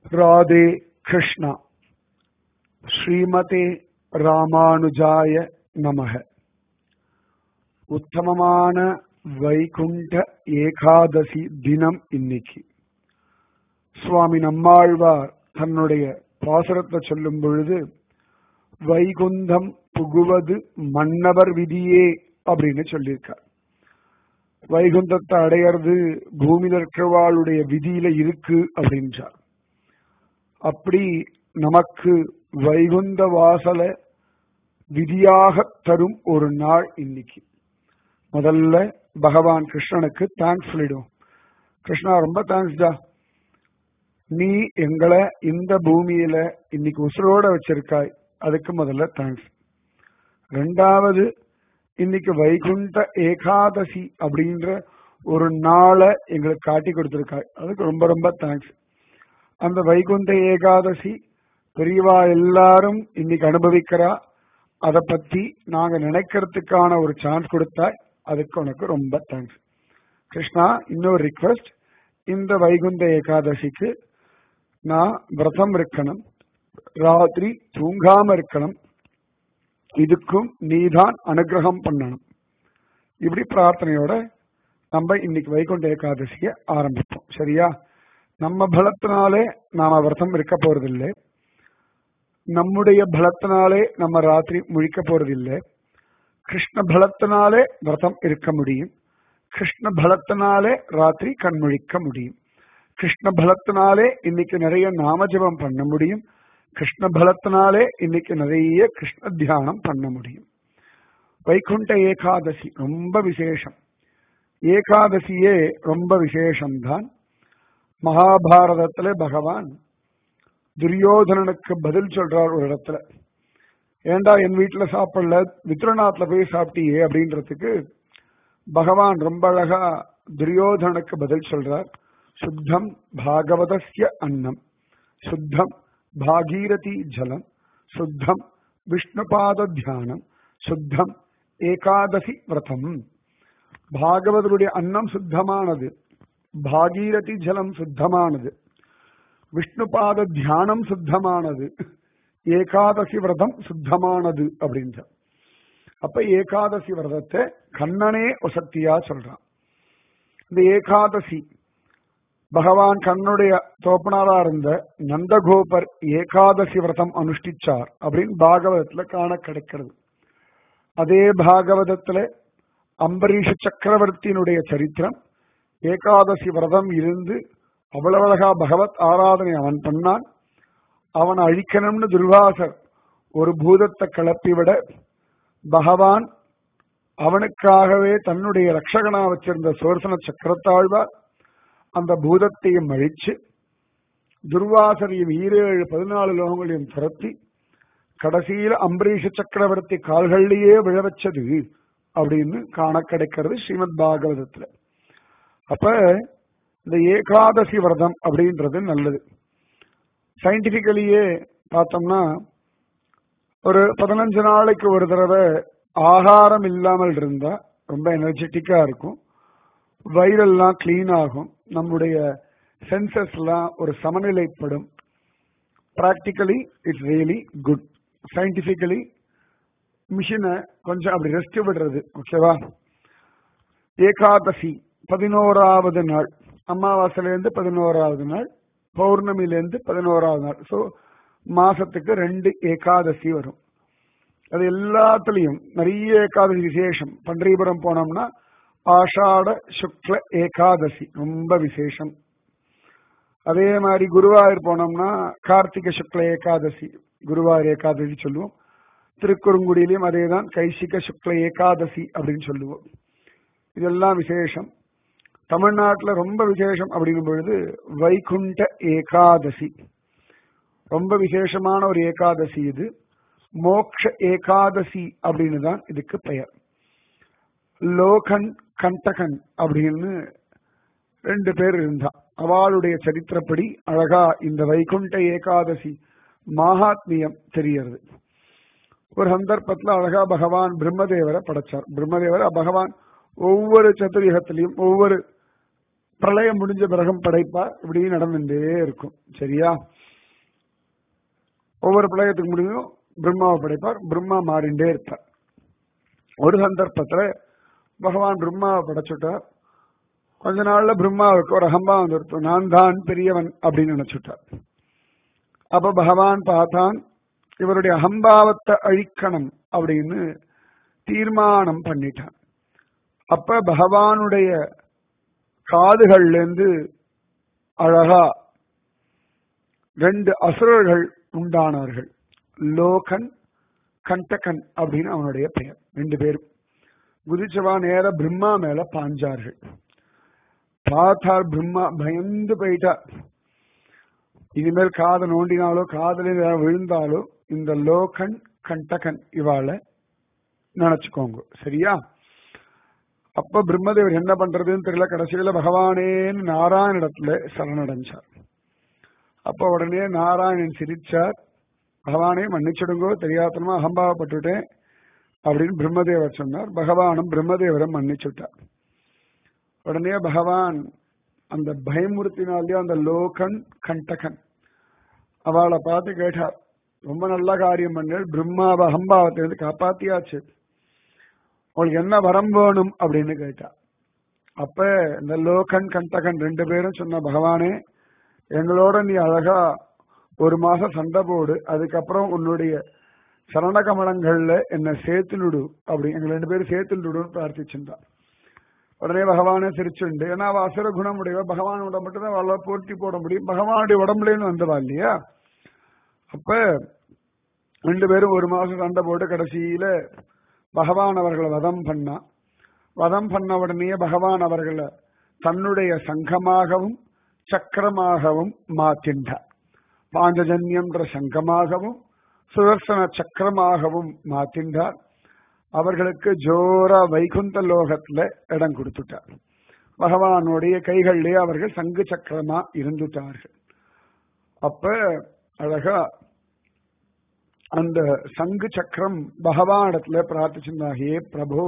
ராதே கிருஷ்ணா ஸ்ரீமதே ராமானுஜாய நமக உத்தமமான வைகுண்ட ஏகாதசி தினம் இன்னைக்கு சுவாமி நம்மாழ்வார் தன்னுடைய பாசுரத்தை சொல்லும் பொழுது வைகுந்தம் புகுவது மன்னவர் விதியே அப்படின்னு சொல்லியிருக்கார் வைகுந்தத்தை அடையிறது பூமியில இருக்கிறவாளுடைய விதியில இருக்கு அப்படின்றார் அப்படி நமக்கு வைகுந்த வாசல விதியாக தரும் ஒரு நாள் இன்னைக்கு முதல்ல பகவான் கிருஷ்ணனுக்கு தேங்க்ஸ் சொல்லிடுவோம் கிருஷ்ணா ரொம்ப தேங்க்ஸ்டா நீ எங்களை இந்த பூமியில இன்னைக்கு உசுரோட வச்சிருக்காய் அதுக்கு முதல்ல தேங்க்ஸ் ரெண்டாவது இன்னைக்கு வைகுண்ட ஏகாதசி அப்படின்ற ஒரு நாளை எங்களுக்கு காட்டி கொடுத்திருக்காய் அதுக்கு ரொம்ப ரொம்ப தேங்க்ஸ் அந்த வைகுண்ட ஏகாதசி பெரியவா எல்லாரும் இன்னைக்கு அனுபவிக்கிறா அதை பத்தி நாங்க நினைக்கிறதுக்கான ஒரு சான்ஸ் கொடுத்தாய் அதுக்கு உனக்கு ரொம்ப தேங்க்ஸ் கிருஷ்ணா இன்னொரு ரிக்வெஸ்ட் இந்த வைகுண்ட ஏகாதசிக்கு நான் விரதம் இருக்கணும் ராத்திரி தூங்காம இருக்கணும் இதுக்கும் நீதான் அனுகிரகம் பண்ணணும் இப்படி பிரார்த்தனையோட நம்ம இன்னைக்கு வைகுண்ட ஏகாதசிய ஆரம்பிப்போம் சரியா நம்ம பலத்தினாலே நாம விரதம் இருக்க போறதில்லை நம்முடைய பலத்தினாலே நம்ம ராத்திரி முழிக்க போறதில்லை கிருஷ்ண பலத்தினாலே விரதம் இருக்க முடியும் கிருஷ்ண பலத்தினாலே ராத்திரி கண்முழிக்க முடியும் கிருஷ்ண பலத்தினாலே இன்னைக்கு நிறைய நாமஜபம் பண்ண முடியும் கிருஷ்ண பலத்தினாலே இன்னைக்கு நிறைய கிருஷ்ண தியானம் பண்ண முடியும் வைகுண்ட ஏகாதசி ரொம்ப விசேஷம் ஏகாதசியே ரொம்ப விசேஷம்தான் மகாபாரதத்துல பகவான் துரியோதனனுக்கு பதில் சொல்றார் ஒரு இடத்துல ஏண்டா என் வீட்டுல சாப்பிடல வித்ரநாத்ல போய் சாப்பிட்டியே அப்படின்றதுக்கு பகவான் ரொம்ப அழகா துரியோதனுக்கு பதில் சொல்றார் சுத்தம் பாகவதஸ்ய அன்னம் சுத்தம் பாகீரதி ஜலம் சுத்தம் விஷ்ணுபாத தியானம் சுத்தம் ஏகாதசி விரதம் பாகவதருடைய அன்னம் சுத்தமானது பாகீரதி ஜலம் சுத்தமானது விஷ்ணுபாத தியானம் சுத்தமானது ஏகாதசி விரதம் சுத்தமானது அப்படின்ற அப்ப ஏகாதசி விரதத்தை கண்ணனே ஒசக்தியா சொல்றான் இந்த ஏகாதசி பகவான் கண்ணுடைய தோப்பனாரா இருந்த நந்தகோபர் ஏகாதசி விரதம் அனுஷ்டிச்சார் அப்படின்னு பாகவதத்துல காண கிடைக்கிறது அதே பாகவதத்துல அம்பரீஷ சக்கரவர்த்தியினுடைய சரித்திரம் ஏகாதசி விரதம் இருந்து அவ்வளவு அழகா பகவத் ஆராதனை அவன் பண்ணான் அவன் அழிக்கணும்னு துர்வாசர் ஒரு பூதத்தை கிளப்பிவிட பகவான் அவனுக்காகவே தன்னுடைய ரட்சகனா வச்சிருந்த சோர்சன சக்கரத்தாழ்வார் அந்த பூதத்தையும் அழிச்சு துர்வாசரையும் ஈரேழு பதினாலு லோகங்களையும் துரத்தி கடைசியில் அம்பரீஷ சக்கரவர்த்தி கால்கள்லயே விழ வச்சது அப்படின்னு காண கிடைக்கிறது ஸ்ரீமத் பாகவதத்துல அப்ப இந்த ஏகாதசி விரதம் அப்படின்றது நல்லது சயின்டிபிக்கலியே பார்த்தோம்னா ஒரு பதினஞ்சு நாளைக்கு ஒரு தடவை ஆகாரம் இல்லாமல் இருந்தா ரொம்ப எனர்ஜெட்டிக்கா இருக்கும் வயிறெல்லாம் கிளீன் ஆகும் நம்முடைய சென்சஸ் எல்லாம் ஒரு சமநிலைப்படும் practically it's really good scientifically மிஷினை கொஞ்சம் அப்படி ரெஸ்ட் விடுறது ஓகேவா ஏகாதசி பதினோராவது நாள் அமாவாசையிலேருந்து பதினோராவது நாள் பௌர்ணமிலேருந்து பதினோராவது நாள் ஸோ மாசத்துக்கு ரெண்டு ஏகாதசி வரும் அது எல்லாத்துலயும் நிறைய ஏகாதசி விசேஷம் பன்றிபுரம் போனோம்னா ஆஷாட சுக்ல ஏகாதசி ரொம்ப விசேஷம் அதே மாதிரி குருவாயூர் போனோம்னா கார்த்திகை சுக்ல ஏகாதசி குருவாயூர் ஏகாதசி சொல்லுவோம் திருக்குறுங்குடியிலையும் அதே தான் கைசிக சுக்ல ஏகாதசி அப்படின்னு சொல்லுவோம் இதெல்லாம் விசேஷம் தமிழ்நாட்டில் ரொம்ப விசேஷம் அப்படிங்கும் பொழுது வைகுண்ட ஏகாதசி ரொம்ப விசேஷமான ஒரு ஏகாதசி இது மோக்ஷ ஏகாதசி அப்படின்னு தான் இதுக்கு பெயர் லோகன் கண்டகன் அப்படின்னு ரெண்டு பேர் இருந்தா அவளுடைய சரித்திரப்படி அழகா இந்த வைகுண்ட ஏகாதசி மகாத்மியம் தெரியறது ஒரு சந்தர்ப்பத்துல அழகா பகவான் பிரம்மதேவரை படைச்சார் பிரம்மதேவரை பகவான் ஒவ்வொரு சதுர்யுகத்திலையும் ஒவ்வொரு பிரளயம் முடிஞ்ச பிறகும் படைப்பார் இப்படி நடந்துட்டே இருக்கும் சரியா ஒவ்வொரு பிரளயத்துக்கு முடியும் பிரம்மாவை படைப்பார் பிரம்மா மாறிண்டே இருப்பார் ஒரு சந்தர்ப்பத்துல பகவான் பிரம்மாவை படைச்சுட்டார் கொஞ்ச நாள்ல பிரம்மாவுக்கு ஒரு அகம்பாவம் வந்துருத்தோம் நான் தான் பெரியவன் அப்படின்னு நினைச்சுட்டார் அப்ப பகவான் பார்த்தான் இவருடைய அகம்பாவத்தை அழிக்கணும் அப்படின்னு தீர்மானம் பண்ணிட்டான் அப்ப பகவானுடைய காதுகள்ல இருந்து அழகா ரெண்டு அசுரர்கள் உண்டானார்கள் லோகன் கண்டகன் அப்படின்னு அவனுடைய பெயர் ரெண்டு பேரும் குதிச்சவா நேர பிரம்மா மேல பாஞ்சார்கள் பார்த்தார் பிரம்மா பயந்து போயிட்டார் இனிமேல் காதை நோண்டினாலோ காதலில் விழுந்தாலோ இந்த லோகன் கண்டகன் இவாள நினைச்சுக்கோங்க சரியா அப்ப பிரம்மதேவர் என்ன பண்றதுன்னு தெரியல கடைசியில பகவானேன்னு நாராயணிடத்துல சரணடைஞ்சார் அப்ப உடனே நாராயணன் சிரிச்சார் பகவானே மன்னிச்சிடுங்கோ தெரியாதனமா அகம்பாவப்பட்டுட்டேன் அப்படின்னு பிரம்மதேவர் சொன்னார் பகவானும் பிரம்மதேவரை மன்னிச்சுட்டார் உடனே பகவான் அந்த பயமுறுத்தினாலே அந்த லோகன் கண்டகன் அவளை பார்த்து கேட்டார் ரொம்ப நல்ல காரியம் பண்ணு பிரம்மாவை அகம்பாவத்தை வந்து காப்பாத்தியாச்சு உங்களுக்கு என்ன வரம் வேணும் அப்படின்னு கேட்டா அப்ப இந்த லோகன் கண்டகன் ரெண்டு பேரும் சொன்ன பகவானே எங்களோட நீ அழகா ஒரு மாசம் சண்டை போடு அதுக்கப்புறம் உன்னுடைய சரண கமலங்கள்ல என்ன சேர்த்துனுடு அப்படி எங்க ரெண்டு பேரும் சேர்த்துடுன்னு பிரார்த்திச்சிருந்தார் உடனே பகவானே சிரிச்சுண்டு ஏன்னா அவ அசுர குணமுடையவ பகவானோட மட்டும்தான் அவளை போட்டி போட முடியும் பகவானுடைய உடம்புலேன்னு வந்தவா இல்லையா அப்ப ரெண்டு பேரும் ஒரு மாசம் சண்டை போட்டு கடைசியில பகவான் அவர்களை வதம் பண்ணா வதம் பண்ண உடனே பகவான் அவர்களை தன்னுடைய சங்கமாகவும் சக்கரமாகவும் மாற்றின்றார் பாஞ்சஜன்யம்ன்ற சங்கமாகவும் சுதர்சன சக்கரமாகவும் மாற்றின்றார் அவர்களுக்கு ஜோர வைகுந்த லோகத்துல இடம் கொடுத்துட்டார் பகவானுடைய கைகளிலே அவர்கள் சங்கு சக்கரமா இருந்துட்டார்கள் அப்ப அழகா அந்த சங்கு சக்கரம் பகவானிடத்துல பிரார்த்திச்சிருந்தாகியே பிரபு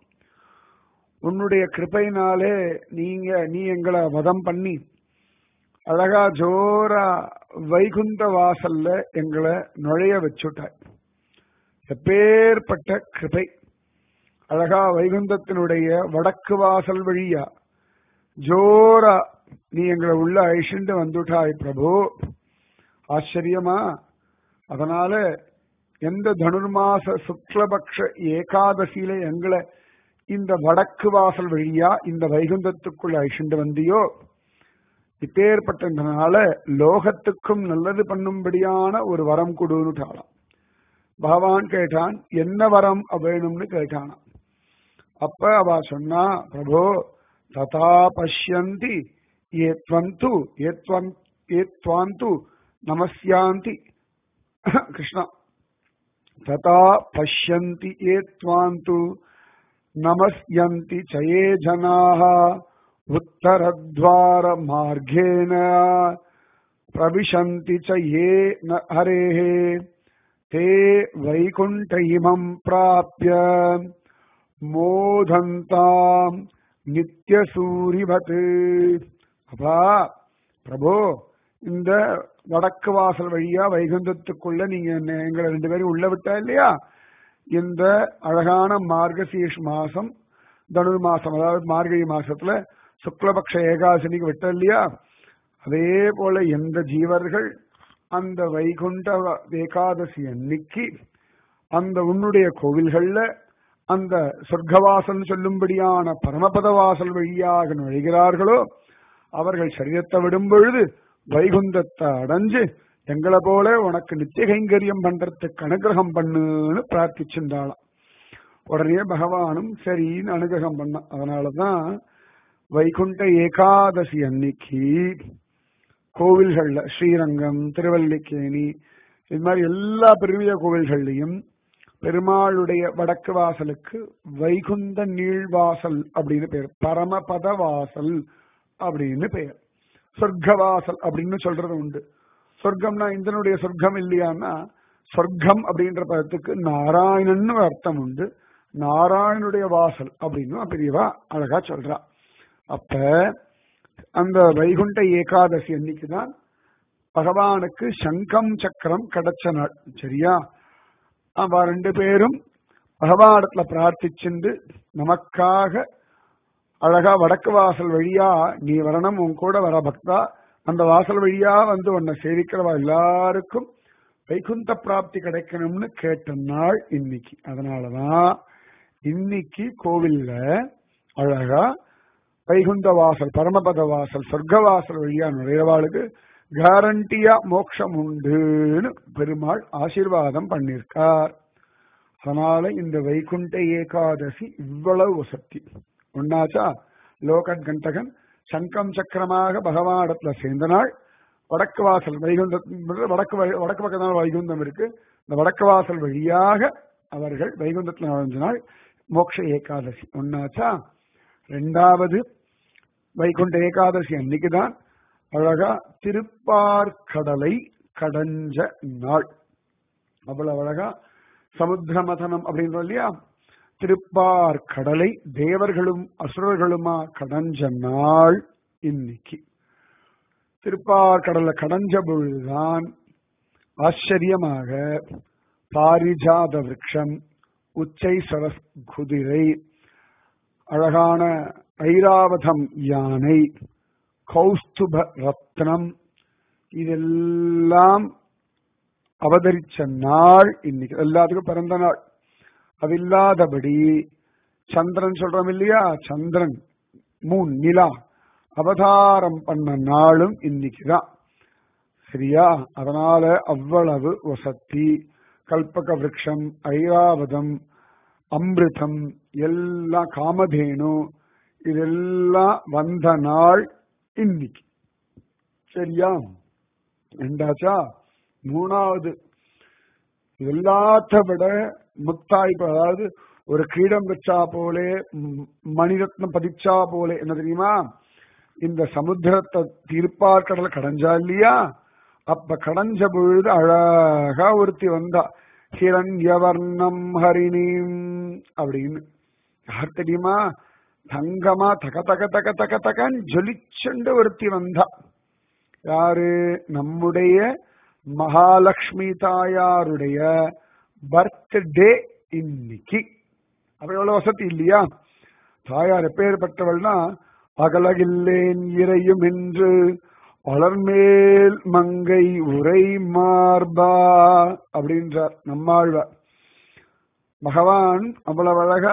உன்னுடைய கிருப்பையினாலே நீங்க நீ எங்களை வதம் பண்ணி அழகா ஜோரா வைகுந்த வாசல்ல எங்களை நுழைய வச்சுட்டாய் எப்பேற்பட்ட கிருபை அழகா வைகுந்தத்தினுடைய வடக்கு வாசல் வழியா ஜோரா நீ எங்களை உள்ள அழிச்சுட்டு வந்துட்டாய் பிரபு ஆச்சரியமா அதனால எந்த தனுர்மாச சுக்லபக்ஷ ஏகாதசியில எங்களை இந்த வடக்கு வாசல் வழியா இந்த வைகுந்தத்துக்குள்ள அழிச்சுண்டு வந்தியோ இப்பேற்பட்டதுனால லோகத்துக்கும் நல்லது பண்ணும்படியான ஒரு வரம் கொடுன்னுட்டாளாம் பகவான் கேட்டான் என்ன வரம் வேணும்னு கேட்டானா அப்ப அவ சொன்னா பிரபு ததா பஷ்யந்தி ஏத்வந்து ஏத்வன் ஏத்வாந்து நமஸ்யாந்தி கிருஷ்ணா ததா பஷ்யந்தி ஏத்வாந்து நமஸ்யந்தி சயே ஜனாः உத்தரத்வார மார்கேன பிரவிशन्ति च ये न हरेः ते वैकुण्ठ इमम् प्राप्य மோதந்தாம் நித்தியசூரிபத் அப்பா பிரபு இந்த வடக்கு வாசல் வழியா வைகுந்தத்துக்குள்ள நீங்க என்ன எங்களை ரெண்டு பேரும் உள்ள விட்டா இல்லையா இந்த அழகான மார்கசீஷ் மாசம் தனுர் மாசம் அதாவது மார்கழி மாசத்துல சுக்லபக்ஷ ஏகாசனிக்கு விட்ட இல்லையா அதே போல எந்த ஜீவர்கள் அந்த வைகுண்ட ஏகாதசி அன்னைக்கு அந்த உன்னுடைய கோவில்கள்ல அந்த சொர்க்கவாசல் சொல்லும்படியான பரமபத வாசல் வழியாக நுழைகிறார்களோ அவர்கள் சரீரத்தை விடும் பொழுது வைகுந்தத்தை அடைஞ்சு எங்களை போல உனக்கு நித்திய கைங்கரியம் பண்றதுக்கு அனுகிரகம் பண்ணுன்னு பிரார்த்திச்சிருந்தாளாம் உடனே பகவானும் சரின்னு அனுகிரகம் பண்ணான் அதனாலதான் வைகுண்ட ஏகாதசி அன்னைக்கு கோவில்கள்ல ஸ்ரீரங்கம் திருவல்லிக்கேணி இது மாதிரி எல்லா பெரிய கோவில்கள்லையும் பெருமாளுடைய வடக்கு வாசலுக்கு வைகுந்த நீழ்வாசல் அப்படின்னு பெயர் பரமபத வாசல் அப்படின்னு பெயர் சொர்க்கவாசல் அப்படின்னு சொல்றது உண்டு சொர்க்கம்னா இந்தனுடைய சொர்க்கம் இல்லையான்னா சொர்க்கம் அப்படின்ற பதத்துக்கு நாராயணன் அர்த்தம் உண்டு நாராயணுடைய வாசல் அப்படின்னு பெரியவா அழகா சொல்றா அப்ப அந்த வைகுண்ட ஏகாதசி அன்னைக்கு தான் பகவானுக்கு சங்கம் சக்கரம் கிடைச்ச நாள் சரியா அவ ரெண்டு பேரும் பகவானத்துல பிரார்த்திச்சுண்டு நமக்காக அழகா வடக்கு வாசல் வழியா நீ வரணும் உன் கூட வர பக்தா அந்த வாசல் வழியா வந்து உன்னை சேவிக்கிறவா எல்லாருக்கும் வைகுந்த பிராப்தி கிடைக்கணும்னு கேட்ட நாள் இன்னைக்கு அதனாலதான் இன்னைக்கு கோவில்ல அழகா வைகுந்த வாசல் பரமபத வாசல் சொர்க்க வாசல் வழியா நுழையவாளுக்கு கேரண்டியா மோட்சம் உண்டுன்னு பெருமாள் ஆசீர்வாதம் பண்ணிருக்கார் அதனால இந்த வைகுண்ட ஏகாதசி இவ்வளவு வசதி ஒன்னாச்சா லோகன் கண்டகன் சங்கம் சக்கரமாக பகவானிடத்துல சேர்ந்த நாள் வடக்கு வாசல் வைகுண்ட வடக்கு வடக்கு பக்கத்தான வைகுந்தம் இருக்கு இந்த வடக்கு வாசல் வழியாக அவர்கள் வைகுந்தத்தில் நுழைஞ்ச நாள் மோக்ஷ ஏகாதசி ஒன்னாச்சா ரெண்டாவது வைகுண்ட ஏகாதசி அன்னைக்குதான் அழகா திருப்பார்கடலை கடஞ்ச நாள் அவ்வளவு அழகா சமுத்திரமதனம் அப்படின்றோம் இல்லையா திருப்பார் கடலை தேவர்களும் அசுரர்களுமா கடஞ்ச நாள் இன்னைக்கு திருப்பார் கடலை கடஞ்ச பொழுதுதான் ஆச்சரியமாக பாரிஜாத விரக்ஷம் உச்சை சரஸ் குதிரை அழகான ஐராவதம் யானை கௌஸ்துப ரத்னம் இதெல்லாம் அவதரிச்ச நாள் இன்னைக்கு எல்லாத்துக்கும் பிறந்த நாள் அது இல்லாதபடி சந்திரன் சொல்றோம் இல்லையா சந்திரன் மூன் நிலா அவதாரம் பண்ண நாளும் இன்னைக்குதான் சரியா அதனால அவ்வளவு வசத்தி கல்பக விரக்ஷம் ஐராவதம் அமிர்தம் எல்லாம் காமதேனு இதெல்லாம் வந்த நாள் இன்னைக்கு சரியா ரெண்டாச்சா மூணாவது எல்லாத்த விட முத்தாய்ப்பு அதாவது ஒரு கிரீடம் வச்சா போலே மணிரத்னம் பதிச்சா போலே என்ன தெரியுமா இந்த சமுத்திரத்தை திருப்பார்கடல கடைஞ்சா இல்லையா அப்ப கடைஞ்ச பொழுது அழகா ஒருத்தி வந்தா ஹிரண்யவர்ணம் ஹரிணீம் அப்படின்னு யார் தெரியுமா தங்கமா தக தக தக தக தகன் ஜொலிச்சுண்டு ஒருத்தி வந்தா யாரு நம்முடைய மகாலட்சுமி தாயாருடைய பர்த்டே இன்னைக்கு அப்ப எவ்வளவு வசதி இல்லையா தாயார் எப்பேற்பட்டவள்னா அகலகில்லேன் இறையும் என்று வளர்மேல் மங்கை உரை மார்பா அப்படின்றார் நம்மாழ்வார் பகவான் அவ்வளவு அழகா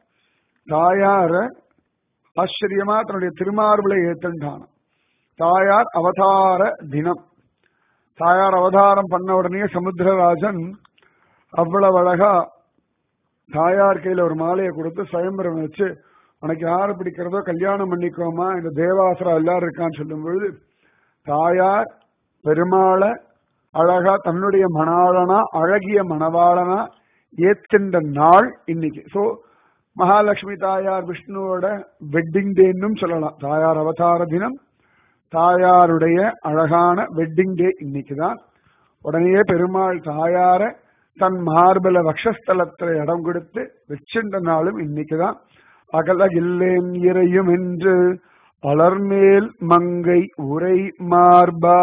தாயார ஆச்சரியமா தன்னுடைய திருமார்புல ஏத்துண்டான் தாயார் அவதார தினம் தாயார் அவதாரம் பண்ண உடனே சமுத்திரராஜன் அவ்வளவு அழகா தாயார் கையில ஒரு மாலையை கொடுத்து சுயம்பரம் வச்சு உனக்கு யாரு பிடிக்கிறதோ கல்யாணம் பண்ணிக்கோமா இந்த தேவாசுரா எல்லாரும் இருக்கான்னு சொல்லும் பொழுது தாயார் பெருமாளை அழகா தன்னுடைய மணாளனா அழகிய மணவாளனா ஏத்துண்ட நாள் இன்னைக்கு சோ மகாலட்சுமி தாயார் விஷ்ணுவோட வெட்டிங் டேன்னும் சொல்லலாம் தாயார் அவதார தினம் தாயாருடைய அழகான வெட்டிங் டே இன்னைக்கு தான் உடனே பெருமாள் தாயார தன் மார்பல வக்ஷஸ்தலத்துல இடம் கொடுத்து வச்சிருந்த நாளும் இன்னைக்குதான் அகல இல்லேன் இறையும் என்று அலர்மேல் மங்கை உரை மார்பா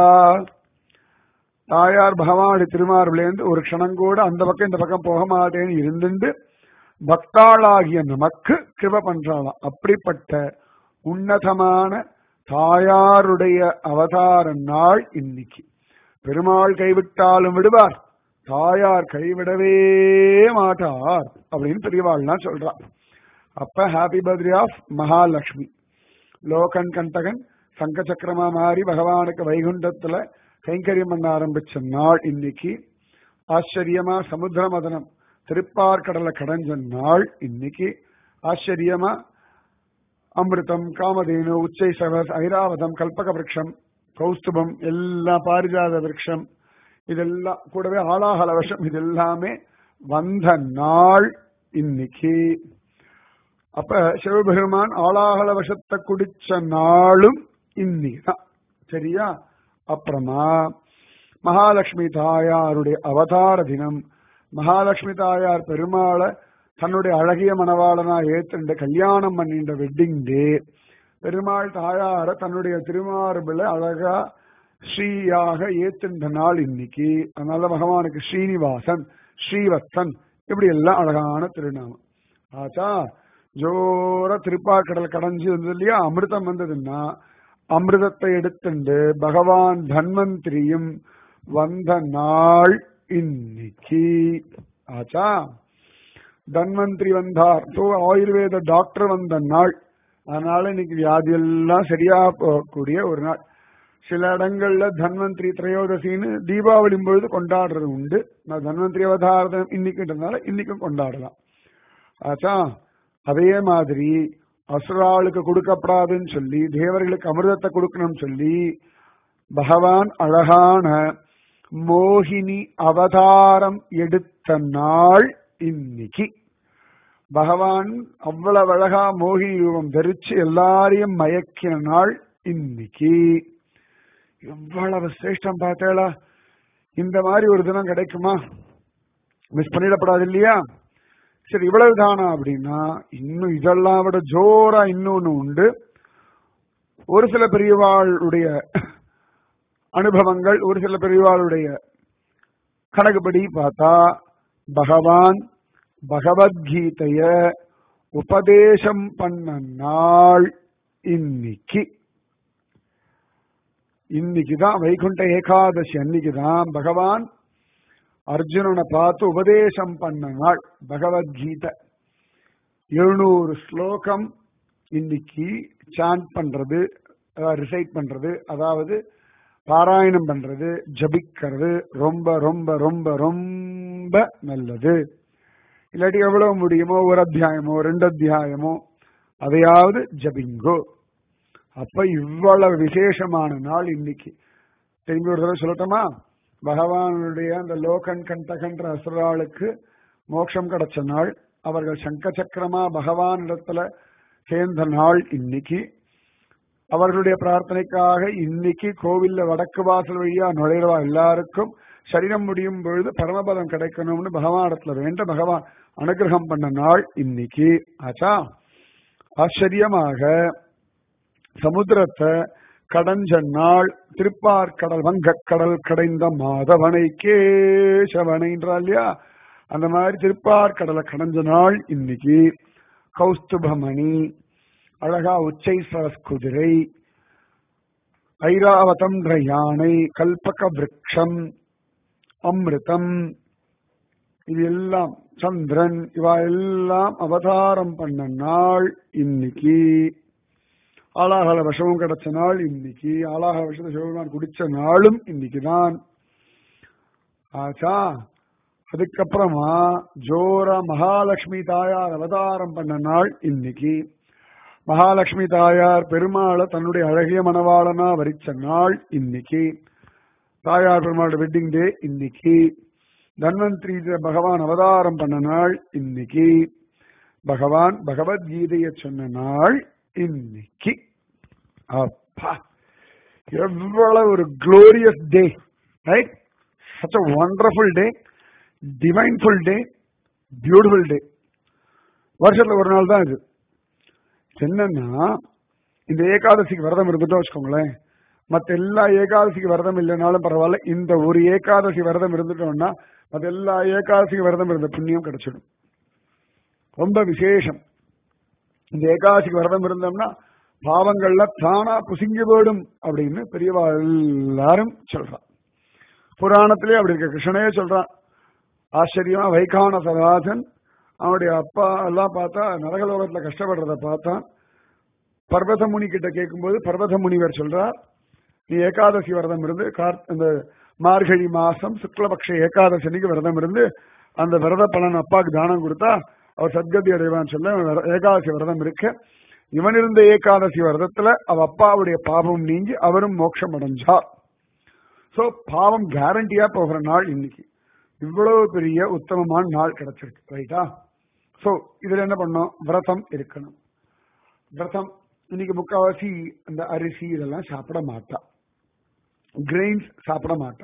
தாயார் பகவானுடைய திருமார்பிலேருந்து ஒரு க்ஷணம் கூட அந்த பக்கம் இந்த பக்கம் போக மாட்டேன்னு இருந்துட்டு பக்தாளாகிய நமக்கு கிருப பண்றாளாம் அப்படிப்பட்ட உன்னதமான தாயாருடைய அவதார நாள் இன்னைக்கு பெருமாள் கைவிட்டாலும் விடுவார் தாயார் கைவிடவே மாட்டார் அப்படின்னு பெரியவாள்லாம் சொல்றார் அப்ப ஹாப்பி பர்த்டே ஆஃப் மகாலட்சுமி லோகன் கண்டகன் சங்க சக்கரமா மாறி பகவானுக்கு வைகுண்டத்துல கைங்கரியம் பண்ண ஆரம்பிச்ச நாள் இன்னைக்கு ஆச்சரியமா சமுத்திர மதனம் திருப்பார்கடலை கடைஞ்ச நாள் இன்னைக்கு ஆச்சரியமா அமிர்தம் காமதேனு உச்சை சவஸ் ஐராவதம் கல்பக விரக்ஷம் கௌஸ்துபம் எல்லா பாரிஜாத விரக்ஷம் இதெல்லாம் கூடவே ஆலாகல வருஷம் இது எல்லாமே வந்த நாள் இன்னைக்கு அப்ப சிவபெருமான் ஆலாகல வருஷத்தை குடிச்ச நாளும் இன்னைக்குதான் சரியா அப்புறமா மகாலட்சுமி தாயாருடைய அவதார தினம் மகாலட்சுமி தாயார் பெருமாளை தன்னுடைய அழகிய மணவாளனா ஏத்துண்ட கல்யாணம் பண்ணின்ற வெட்டிங் டே பெருமாள் தாயார தன்னுடைய திருமார்பில் அழகா ஸ்ரீயாக ஏத்துன்ற நாள் இன்னைக்கு அதனால பகவானுக்கு ஸ்ரீனிவாசன் ஸ்ரீவத்சன் இப்படி எல்லாம் அழகான திருநாமம் ஆச்சா ஜோர திருப்பாக்கடல் கடைஞ்சு வந்தது இல்லையா அமிர்தம் வந்ததுன்னா அமிர்தத்தை எடுத்துண்டு பகவான் தன்வந்திரியும் வந்த நாள் இன்னைக்கு ஆச்சா தன்வந்திரி வந்தார் ஸோ ஆயுர்வேத டாக்டர் வந்த நாள் அதனால இன்னைக்கு வியாதி எல்லாம் சரியா போகக்கூடிய ஒரு நாள் சில இடங்கள்ல தன்வந்திரி திரையோதசின்னு தீபாவளி பொழுது கொண்டாடுறது உண்டு நான் தன்வந்திரி அவதாரம் இன்னைக்குன்றதுனால இன்னைக்கும் கொண்டாடலாம் ஆச்சா அதே மாதிரி அசுராளுக்கு கொடுக்கப்படாதுன்னு சொல்லி தேவர்களுக்கு அமிர்தத்தை கொடுக்கணும்னு சொல்லி பகவான் அழகான மோகினி அவதாரம் எடுத்த நாள் இன்னைக்கு பகவான் அவ்வளவு அழகா மோகினி ரூபம் தரிச்சு எல்லாரையும் மயக்கின நாள் இன்னைக்கு எவ்வளவு சிரேஷ்டம் பார்த்தேளா இந்த மாதிரி ஒரு தினம் கிடைக்குமா மிஸ் பண்ணிடப்படாது இல்லையா சரி இவ்வளவு தானா அப்படின்னா இன்னும் இதெல்லாம் விட ஜோரா இன்னொன்னு உண்டு ஒரு சில பெரியவாளுடைய அனுபவங்கள் ஒரு சில பெரியவாளுடைய கணக்குப்படி பார்த்தா பகவான் பகவத்கீதைய உபதேசம் பண்ண நாள் இன்னைக்கு இன்னைக்கு தான் வைகுண்ட ஏகாதசி அன்னைக்கு தான் பகவான் அர்ஜுனனை பார்த்து உபதேசம் பண்ண நாள் பகவத்கீதை எழுநூறு ஸ்லோகம் இன்னைக்கு சாண்ட் பண்றது ரிசைட் பண்றது அதாவது பாராயணம் பண்றது ஜபிக்கிறது ரொம்ப ரொம்ப ரொம்ப ரொம்ப நல்லது இல்லாட்டி எவ்வளவு முடியுமோ ஒரு அத்தியாயமோ ரெண்டு அத்தியாயமோ அதையாவது ஜபிங்கோ அப்ப இவ்வளவு விசேஷமான நாள் இன்னைக்கு திரும்பி ஒரு தடவை சொல்லட்டோமா பகவானுடைய அந்த லோகன் கண்டகன்ற அசுராளுக்கு மோட்சம் கிடைச்ச நாள் அவர்கள் சங்க சக்கரமா பகவான் இடத்துல சேர்ந்த நாள் இன்னைக்கு அவர்களுடைய பிரார்த்தனைக்காக இன்னைக்கு கோவில்ல வடக்கு வாசல் வழியா நுழைறவா எல்லாருக்கும் சரீரம் முடியும் பொழுது பரமபதம் கிடைக்கணும்னு பகவான் இடத்துல வேண்ட பகவான் அனுகிரகம் பண்ண நாள் இன்னைக்கு ஆச்சா ஆச்சரியமாக சமுத்திரத்தை கடஞ்ச நாள் திருப்பார்கடல் வங்கக்கடல் கடைந்த மாதவனை கேசவனைன்றா இல்லையா அந்த மாதிரி திருப்பார்கடலை கடைஞ்ச நாள் இன்னைக்கு கௌஸ்துபமணி அழகா உச்சை சரஸ் குதிரை ஐராவதம்ன்ற யானை கல்பக விரக்ஷம் அமிர்தம் இது எல்லாம் சந்திரன் இவா எல்லாம் அவதாரம் பண்ண நாள் இன்னைக்கு ஆலாகல விஷமும் கிடைச்ச நாள் இன்னைக்கு ஆலாகல விஷத்தை சிவபெருமான் குடிச்ச நாளும் இன்னைக்கு தான் ஆச்சா அதுக்கப்புறமா ஜோரா மகாலட்சுமி தாயார் அவதாரம் பண்ண நாள் இன்னைக்கு மகாலட்சுமி தாயார் பெருமாளை தன்னுடைய அழகிய மணவாளனா வரிச்ச நாள் இன்னைக்கு தாயார் பெருமாளோட வெட்டிங் டே இன்னைக்கு தன்வந்திரி பகவான் அவதாரம் பண்ண நாள் இன்னைக்கு பகவான் பகவத்கீதையை சொன்ன நாள் இன்னைக்கு அப்பா எவ்வளவு ஒரு glorious day right such a wonderful day divineful day beautiful day வருஷத்துல ஒரு நாள் தான் இது என்னன்னா இந்த ஏகாதசிக்கு விரதம் இருந்துட்டோம் வச்சுக்கோங்களேன் மற்ற எல்லா ஏகாதசிக்கு விரதம் இல்லைனாலும் பரவாயில்ல இந்த ஒரு ஏகாதசி விரதம் இருந்துட்டோம்னா மற்ற எல்லா ஏகாதசிக்கு விரதம் இருந்த புண்ணியம் கிடைச்சிடும் ரொம்ப விசேஷம் இந்த ஏகாதசிக்கு விரதம் இருந்தோம்னா பாவங்கள்ல தானா புசிங்கி போயிடும் அப்படின்னு பெரியவா எல்லாரும் சொல்றான் புராணத்திலே அப்படி இருக்க கிருஷ்ணனே சொல்றான் ஆச்சரியமா வைகான சதாசன் அவனுடைய அப்பா எல்லாம் பார்த்தா நரகலோகத்துல கஷ்டப்படுறத பார்த்தான் பர்வத முனி கிட்ட கேட்கும்போது பர்வத முனிவர் சொல்றார் நீ ஏகாதசி விரதம் இருந்து கார் இந்த மார்கழி மாசம் சுக்லபக்ஷ ஏகாதசி அன்னைக்கு விரதம் இருந்து அந்த விரத பலன் அப்பாவுக்கு தானம் கொடுத்தா அவர் சத்கதி அடைவான்னு சொல்ல இவன் ஏகாதசி விரதம் இருக்க இவன் இருந்த ஏகாதசி விரதத்துல அவ அப்பாவுடைய பாவம் நீங்கி அவரும் மோட்சம் அடைஞ்சார் சோ பாவம் கேரண்டியா போகிற நாள் இன்னைக்கு இவ்வளவு பெரிய உத்தமமான நாள் கிடைச்சிருக்கு ரைட்டா சோ இதுல என்ன பண்ணோம் விரதம் இருக்கணும் விரதம் இன்னைக்கு முக்காவாசி அந்த அரிசி இதெல்லாம் சாப்பிட மாட்டா கிரெயின்ஸ் சாப்பிட மாட்டா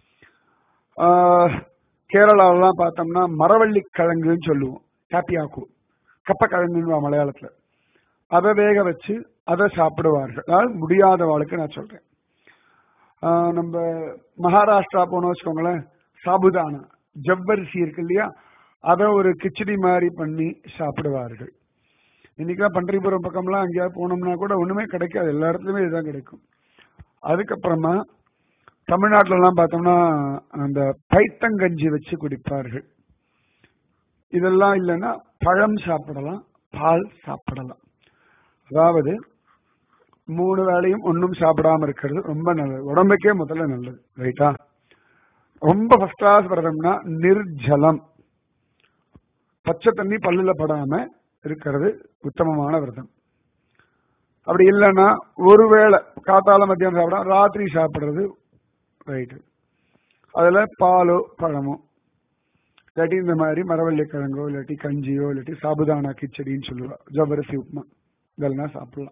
கேரளாவெல்லாம் பார்த்தோம்னா மரவள்ளி கிழங்குன்னு சொல்லுவோம் டேப்பியாக்கு கப்பக்கிழங்குன்னு மலையாளத்துல அதை வேக வச்சு அதை சாப்பிடுவார்கள் அதாவது முடியாதவாளுக்கு நான் சொல்றேன் ஆஹ் நம்ம மகாராஷ்டிரா போனோம் வச்சுக்கோங்களேன் சாபுதானா ஜவ்வரிசி இருக்கு இல்லையா அதை ஒரு கிச்சடி மாதிரி பண்ணி சாப்பிடுவார்கள் இன்னைக்கெல்லாம் பன்றிபுரம் பக்கம்லாம் அங்கேயாவது போனோம்னா கூட ஒண்ணுமே கிடைக்காது எல்லா இடத்துலயுமே இதுதான் கிடைக்கும் அதுக்கப்புறமா தமிழ்நாட்டுல எல்லாம் பார்த்தோம்னா அந்த பைத்தங்கஞ்சி வச்சு குடிப்பார்கள் இதெல்லாம் இல்லைன்னா பழம் சாப்பிடலாம் பால் சாப்பிடலாம் அதாவது மூணு வேளையும் ஒன்றும் சாப்பிடாம இருக்கிறது ரொம்ப நல்லது உடம்புக்கே முதல்ல நல்லது ரைட்டா ரொம்ப ஃபர்ஸ்ட் கிளாஸ் விரதம்னா நிர்ஜலம் பச்சை தண்ணி பல்லுல படாம இருக்கிறது உத்தமமான விரதம் அப்படி இல்லைன்னா ஒருவேளை காத்தால மத்தியானம் சாப்பிடாம ராத்திரி சாப்பிடுறது ரைட்டு அதுல பாலோ பழமோ இல்லாட்டி இந்த மாதிரி மரவள்ளி கிழங்கோ இல்லாட்டி கஞ்சியோ இல்லாட்டி சாபுதானா கிச்சடின்னு சொல்லுவா ஜவ்வரிசி உப்புமா இதெல்லாம் சாப்பிடலாம்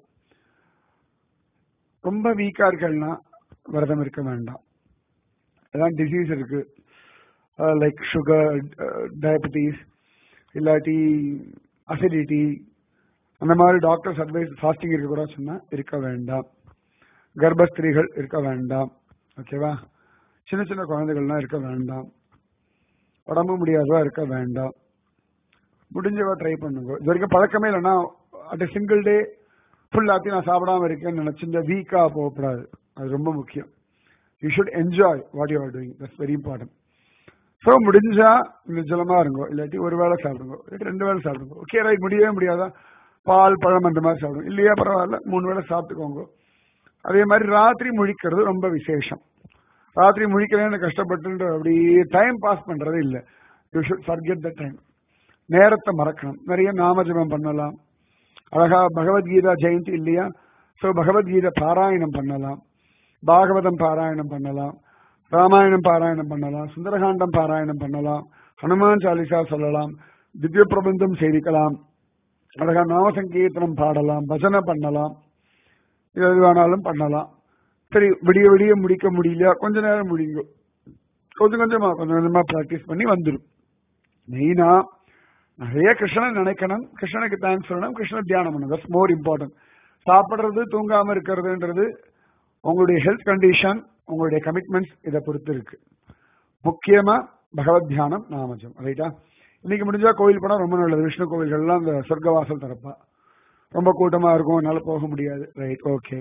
ரொம்ப வீக்கா இருக்கல்னா விரதம் இருக்க வேண்டாம் அதான் டிசீஸ் இருக்கு லைக் சுகர் டயபெட்டிஸ் இல்லாட்டி அசிடிட்டி அந்த மாதிரி டாக்டர்ஸ் அட்வைஸ் ஃபாஸ்டிங் இருக்க கூட சொன்னா இருக்க வேண்டாம் கர்ப்பஸ்திரீகள் இருக்க வேண்டாம் ஓகேவா சின்ன சின்ன குழந்தைகள்லாம் இருக்க வேண்டாம் உடம்பு முடியாதவா இருக்க வேண்டாம் முடிஞ்சவா ட்ரை பண்ணுங்க இது வரைக்கும் பழக்கமே இல்லைன்னா அட் சிங்கிள் டே ஃபுல்லாத்தையும் நான் சாப்பிடாம இருக்கேன்னு நினைச்சிருந்த வீக்கா போகக்கூடாது அது ரொம்ப முக்கியம் you should enjoy what you are doing that's very important so முடிஞ்சா நிர்ஜலமா இருங்கோ இல்லாட்டி ஒரு வேளை சாப்பிடுங்க இல்லாட்டி ரெண்டு வேளை சாப்பிடுங்க ஓகே ரைட் முடியவே முடியாதா பால் பழம் அந்த மாதிரி சாப்பிடுங்க இல்லையா பரவாயில்ல மூணு வேளை சாப்பிட்டுக்கோங்க அதே மாதிரி ராத்திரி முழிக்கிறது ரொம்ப விசேஷம் ராத்திரி முழிக்கிறேன்னு கஷ்டப்பட்டு அப்படியே டைம் பாஸ் பண்றது இல்லை you should forget the time நேரத்தை மறக்கணும் நிறைய நாமஜபம் பண்ணலாம் அழகா பகவத்கீதா ஜெயந்தி இல்லையா ஸோ பகவத்கீதை பாராயணம் பண்ணலாம் பாகவதம் பாராயணம் பண்ணலாம் ராமாயணம் பாராயணம் பண்ணலாம் சுந்தரகாண்டம் பாராயணம் பண்ணலாம் ஹனுமான் சாலிசா சொல்லலாம் திவ்ய பிரபந்தம் சேவிக்கலாம் அழகா நாம சங்கீர்த்தனம் பாடலாம் பஜனை பண்ணலாம் இது எது வேணாலும் பண்ணலாம் சரி விடிய விடிய முடிக்க முடியல கொஞ்ச நேரம் முடிங்க கொஞ்சம் கொஞ்சமா கொஞ்சம் கொஞ்சமா பிராக்டிஸ் பண்ணி வந்துடும் மெயினா நிறைய கிருஷ்ணனை நினைக்கணும் கிருஷ்ணனுக்கு தேங்க்ஸ் சொல்லணும் கிருஷ்ண தியானம் பண்ணணும் தட்ஸ் மோர் இம்பார்ட்டன்ட் சாப்பிடுறது தூங்காம இருக்கிறதுன்றது உங்களுடைய ஹெல்த் கண்டிஷன் உங்களுடைய கமிட்மெண்ட்ஸ் இதை பொறுத்து இருக்கு முக்கியமா பகவத் தியானம் நாமஜம் ரைட்டா இன்னைக்கு முடிஞ்சா கோவில் போனா ரொம்ப நல்லது விஷ்ணு கோவில்கள்லாம் இந்த சொர்க்கவாசல் திறப்பா ரொம்ப கூட்டமா இருக்கும் என்னால போக முடியாது ரைட் ஓகே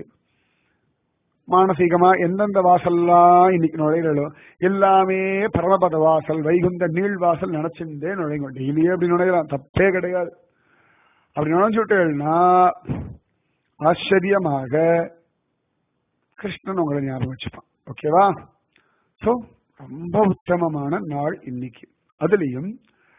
மானசீகமா எந்தெந்த வாசல்லாம் இன்னைக்கு நுழைகளோ எல்லாமே பரமபத வாசல் வைகுந்த நீள் வாசல் நினைச்சிருந்தே நுழைங்க டெய்லியே அப்படி நுழையலாம் தப்பே கிடையாது அப்படி நுழைஞ்சுட்டேன்னா ஆச்சரியமாக கிருஷ்ணன் உங்களை ஞாபகம் வச்சுப்பான் ஓகேவா சோ ரொம்ப உத்தமமான நாள் இன்னைக்கு அதுலயும்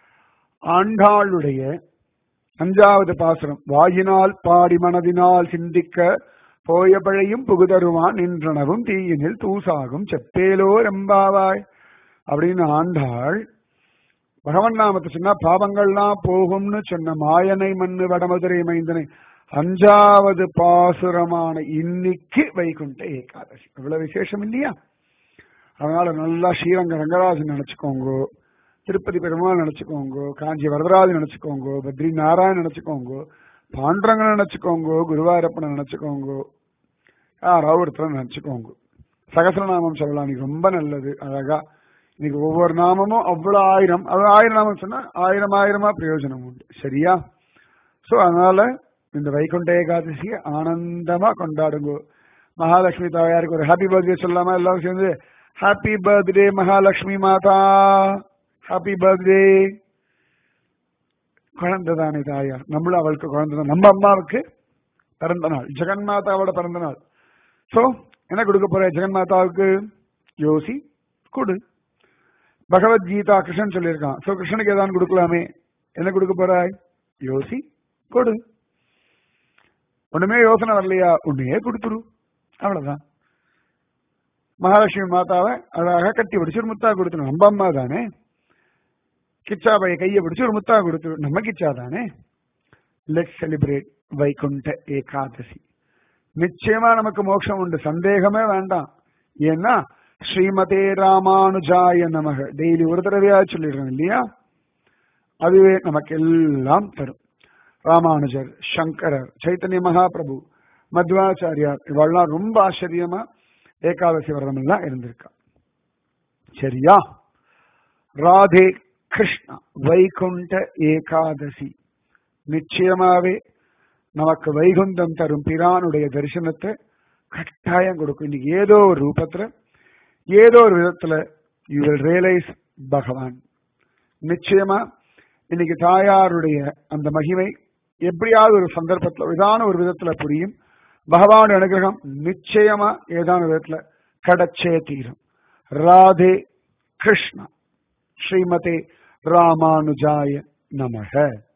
ஆண்டாளுடைய அஞ்சாவது பாசுரம் வாயினால் பாடி மனதினால் சிந்திக்க போய பழையும் புகுதருவான் நின்றனவும் தீயினில் தூசாகும் செப்பேலோ ரெம்பாவாய் அப்படின்னு ஆண்டாள் பகவன் நாமத்தை சொன்னா பாவங்கள்லாம் போகும்னு சொன்ன மாயனை மண்ணு வடமதுரை மைந்தனை அஞ்சாவது பாசுரமான இன்னைக்கு வைகுண்ட ஏகாதசி இவ்வளவு விசேஷம் இல்லையா அதனால நல்லா ஸ்ரீரங்க ரங்கராஜன் நினைச்சுக்கோங்க திருப்பதி பெருமாள் நினைச்சுக்கோங்க காஞ்சி வரதராஜன் நினைச்சுக்கோங்க பத்ரி நாராயண் நினைச்சுக்கோங்க பாண்டரங்க நினைச்சுக்கோங்க குருவாயூரப்பனை நினைச்சுக்கோங்க யாராவது ஒருத்தரை நினைச்சுக்கோங்க சகசரநாமம் சொல்லலாம் இன்னைக்கு ரொம்ப நல்லது அழகா இன்னைக்கு ஒவ்வொரு நாமமும் அவ்வளவு ஆயிரம் அது ஆயிரம் நாமம் சொன்னா ஆயிரம் ஆயிரமா பிரயோஜனம் உண்டு சரியா சோ அதனால இந்த வைகுண்ட ஏகாதசியை ஆனந்தமா கொண்டாடுங்க மகாலட்சுமி தாயாருக்கு ஒரு ஹாப்பி பர்த்டே சொல்லாமா எல்லாரும் சேர்ந்து ஹாப்பி பர்த்டே மகாலட்சுமி மாதா ஹாப்பி பர்த்டே குழந்தை தானே தாயார் நம்மளும் அவளுக்கு குழந்தை தான் நம்ம அம்மாவுக்கு பிறந்த நாள் ஜெகன் மாதாவோட பிறந்த நாள் சோ என்ன கொடுக்க போற ஜெகன் மாதாவுக்கு யோசி கொடு பகவத்கீதா கிருஷ்ணன் சொல்லியிருக்கான் சோ கிருஷ்ணனுக்கு ஏதாவது கொடுக்கலாமே என்ன கொடுக்க போறாய் யோசி கொடு ஒண்ணுமே யோசனை வரலையா ஒன்னையே கொடுத்துரு அவ்வளவுதான் மகாலட்சுமி மாதாவை அழகாக கட்டி பிடிச்சு ஒரு முத்தா கொடுத்துரும் நம்ம அம்மா தானே கிச்சா பைய கையை பிடிச்சு ஒரு முத்தா கொடுத்துரும் நம்ம கிச்சா தானே லெட் செலிப்ரேட் வைகுண்ட ஏகாதசி நிச்சயமா நமக்கு மோட்சம் உண்டு சந்தேகமே வேண்டாம் ஏன்னா ஸ்ரீமதே ராமானுஜாய நமக டெய்லி ஒரு தடவையா சொல்லிடுறோம் இல்லையா அதுவே நமக்கு எல்லாம் தரும் ராமானுஜர் சங்கரர் சைத்தன்ய மகாபிரபு மத்வாச்சாரியார் இவெல்லாம் ரொம்ப ஆச்சரியமா ஏகாதசி விரதம் எல்லாம் இருந்திருக்கா சரியா ராதே கிருஷ்ணா வைகுண்ட ஏகாதசி நிச்சயமாவே நமக்கு வைகுந்தம் தரும் பிரானுடைய தரிசனத்தை கட்டாயம் கொடுக்கும் இன்னைக்கு ஏதோ ஒரு ரூபத்துல ஏதோ ஒரு விதத்துல யூ வில் ரியலைஸ் பகவான் நிச்சயமா இன்னைக்கு தாயாருடைய அந்த மகிமை எப்படியாவது ஒரு சந்தர்ப்பத்துல ஏதான ஒரு விதத்துல புரியும் பகவானுடைய அனுகிரகம் நிச்சயமா ஏதான விதத்துல கடச்சே தீரும் ராதே கிருஷ்ணா ஸ்ரீமதே ராமானுஜாய நமக